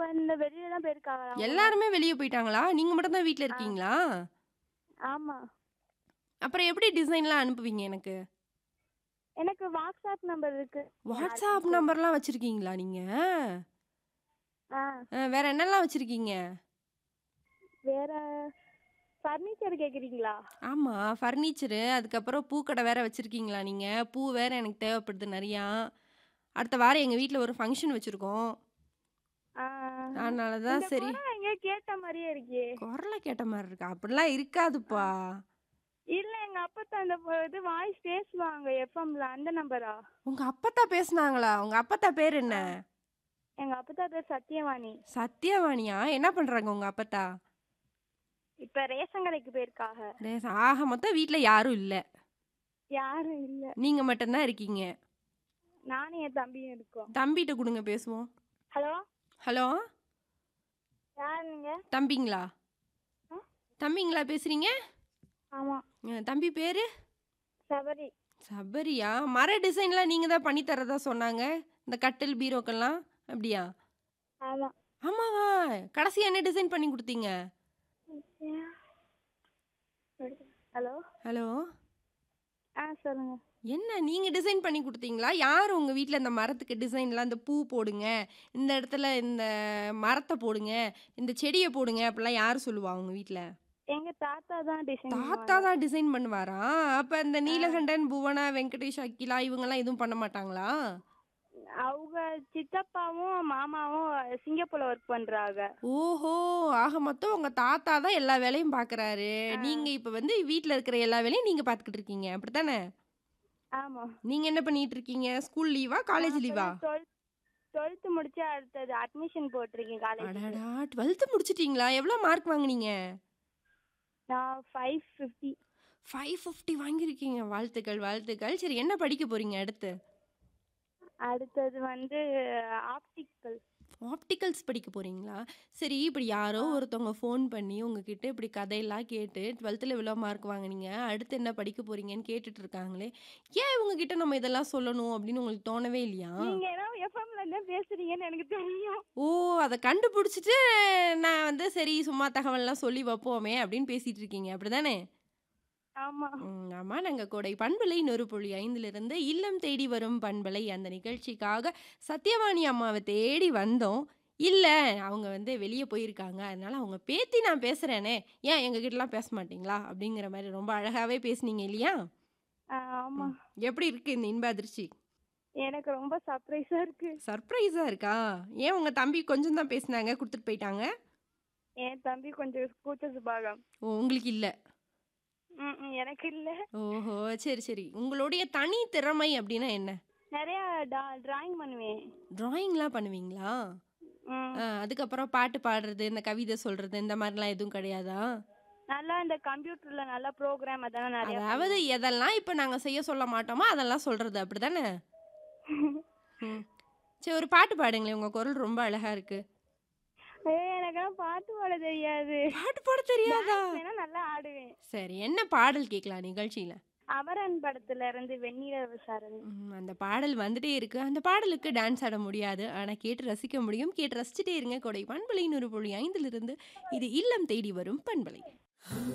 இந்த வெளியில தான் போயிருக்காங்க அவங்க எல்லாருமே வெளிய போயிட்டாங்களா? நீங்க மட்டும் தான் வீட்ல இருக்கீங்களா? ஆமா அப்புறம் எப்படி டிசைன்லாம் அனுப்புவீங்க எனக்கு? எனக்கு வாட்ஸ்அப் நம்பர் இருக்கு வாட்ஸ்அப் நம்பர்லாம் வச்சிருக்கீங்களா நீங்க? ஆ அ வேற என்னலாம் வச்சிருக்கீங்க? வேற ஃபர்னிச்சர் கேக்குறீங்களா ஆமா. ஃபர்னிச்சரு, அதுக்கப்புறம் பூக்கடை வேற வச்சிருக்கீங்களா நீங்க? பூ வேற எனக்கு தேவைப்படுது நெறையா. அடுத்த வாரம் எங்க வீட்ல ஒரு ஃபங்ஷன் வச்சிருக்கோம். ஆ அதனால தான் இந்த சரி. குரல் எங்கேயோ கேட்ட மாதிரியே இருக்கே குரல கேட்ட மாரி இருக்கா? அப்படிலாம் இருக்காதுப்பா. இல்ல எங்க அப்பத்தா அந்த ப- இது வாய்ஸ் பேசுவாங்க எஃப்எம்ல அந்த நம்பரா உங்க அப்பத்தா பேசுனாங்களா? உங்க அப்பத்தா பேர் என்ன? எங்க அப்பத்தா பேர் சத்யவாணி சத்யவாணியா? என்ன பண்றாங்க உங்க அப்பத்தா? இப்ப ரேஷன் கடைக்கு போயிருக்காங்க ரேஸ் ஆக மொத்தம் வீட்ல யாரும் இல்ல. யாரும் இல்ல நீங்க மட்டும் தான் இருக்கீங்க. நானும் என் தம்பியும் இருக்கோம் தம்பிட்ட குடுங்க பேசுவோம். Hello hello? யார் நீங்க தம்பிங்களா? ஆ? தம்பிங்களா பேசுறீங்க? ஆமா அ தம்பி பேரு? சபரி சபரியா? மர டிசைன்லாம் நீங்க தான் பண்ணி தரதா சொன்னாங்க. இந்த கட்டில், பீரோக்கெல்லாம். அப்படியா? ஆமா ஆமாவா? கடைசியா என்ன டிசைன் பண்ணி குடுத்தீங்க? Hello hello? ஆ சொல்லுங்க என்ன நீங்க டிசைன் பண்ணி குடுத்தீங்களா? யார் உங்க வீட்ல இந்த மரத்துக்கு டிசைன்லாம் இந்த பூ போடுங்க, இந்த இடத்துல இந்த மரத்த போடுங்க, இந்த செடிய போடுங்க அப்படிலாம் யார் சொல்லுவா உங்க வீட்ல? எங்க தாத்தா தான் டிசைன் தாத்தா தான் டிசைன் பண்ணுவாரா? அப்ப இந்த நீலகண்டன், புவனா, வெங்கடேஷ், அகிலா இவங்கலாம் எதுவும் பண்ண மாட்டாங்களா? அவங்க சித்தப்பாவும் மாமாவும் சிங்கப்பூர்ல ஒர்க் பண்றாங்க ஓஹோ! ஆக மொத்தம் உங்க தாத்தா தான் எல்லா வேலையும் பார்க்குறாரு. நீங்க இப்ப வந்து வீட்ல இருக்கிற எல்லா வேலையும் நீங்க பார்த்துக்கிட்டு இருக்கீங்க. அப்படித்தானே? ஆமா நீங்க என்ன பண்ணிட்டு இருக்கீங்க? ஸ்கூல் லீவா? காலேஜ் லீவா? டுவெல்த் முடிச்சு அடுத்தது அட்மிஷன் போட்டிருக்கேன் காலேஜ் அடடா! 12th முடிச்சிட்டீங்களா? எவ்வளோ மார்க் வாங்குனீங்க? நான் ஃபைவ் ஃபிஃப்டி 550 வாங்கியிருக்கீங்க. வாழ்த்துக்கள், வாழ்த்துக்கள். சரி என்ன படிக்க போறீங்க அடுத்து? அடுத்தது வந்து ஆப்டிக்கல் ஆப்டிகல்ஸ் படிக்க போறீங்களா? சரி இப்படி யாரோ ஒருத்தவங்க ஃபோன் பண்ணி உங்ககிட்ட இப்படி கதையெல்லாம் கேட்டு 12ல இவ்வளோ மார்க் வாங்குனீங்க. அடுத்து என்ன படிக்க போறீங்கன்னு கேட்டுட்டு இருக்காங்களே. ஏன் இவங்க கிட்ட நம்ம இதெல்லாம் சொல்லணும் அப்படின்னு உங்களுக்கு தோணவே இல்லையா? நீங்க ஏதோ எஃப்எம்ல இருந்தா பேசுறீங்கன்னு எனக்கு தெரியும் ஓ! அத கண்டுபிடிச்சிட்டு நான் வந்து சரி சும்மா தகவல்லாம் சொல்லி வைப்போமே அப்படின்னு பேசிட்டு இருக்கீங்க. அப்படிதானே? ஆமா ம், ஆமா நாங்க கோடை பண்பலை நொறு புள்ளி ஐந்திலிருந்து இல்லம் தேடி வரும் பண்பலை அந்த நிகழ்ச்சிக்காக சத்யவாணி அம்மாவை தேடி வந்தோம் இல்ல அவங்க வந்து வெளியே போயிருக்காங்க அதனால அவங்க பேத்தி நான் பேசுறேனே ஏன் எங்க கிட்டலாம் பேச மாட்டீங்களா அப்படிங்கிற மாதிரி ரொம்ப அழகாவே பேசுனீங்க இல்லையா ஆ, ஆமா எப்படி இருக்கு இந்த இன்ப அதிர்ச்சி எனக்கு ரொம்ப சர்ப்ரைஸா இருக்கு சர்ப்ரைஸா இருக்கா ஏன் உங்க தம்பி கொஞ்சம் தான் பேசுனாங்க கொடுத்துட்டு போயிட்டாங்க என் தம்பி கொஞ்சம் கூச்ச சுபாகம் ஓ உங்களுக்கு இல்ல ம், ம், எனக்கு இல்ல ஓஹோ சரி சரி உங்களுடைய தனி திறமை அப்படின்னா என்ன நிறைய டிராயிங் பண்ணுவேன் டிராயிங்லாம் பண்ணுவீங்களா ம். ஆ, அதுக்கப்புறம் பாட்டு பாடுறது இந்த கவிதை சொல்றது இந்த மாதிரிலாம் எதுவும் கிடையாதா நல்லா இந்த கம்ப்யூட்டர்ல நல்ல ப்ரோக்ராம் அதெல்லாம் நிறைய அதாவது எதெல்லாம் இப்ப நாங்க செய்ய சொல்ல மாட்டோமோ அதெல்லாம் சொல்றது அப்படிதானே ம். சரி ஒரு பாட்டு பாடுங்களேன் உங்க குரல் ரொம்ப அழகா இருக்கு ஏய், எனக்கெல்லாம் பாட்டு பாட தெரியாது பாட்டு பாட தெரியாதா வேணா நல்லா ஆடுவேன் சரி என்ன பாடல் கேட்கலாம் நிகழ்ச்சியில அமரன் படத்துல இருந்து வெண்ணில விசாரணை ம், அந்த பாடல் வந்துட்டே இருக்கு அந்த பாடலுக்கு டான்ஸ் ஆட முடியாது ஆனா கேட்டு ரசிக்க முடியும் கேட்டு ரசிச்சுட்டே இருங்க கொடை பண்பலை நூறு புள்ளி ஐந்திலிருந்து இது இல்லம் தேடி வரும் பண்பலை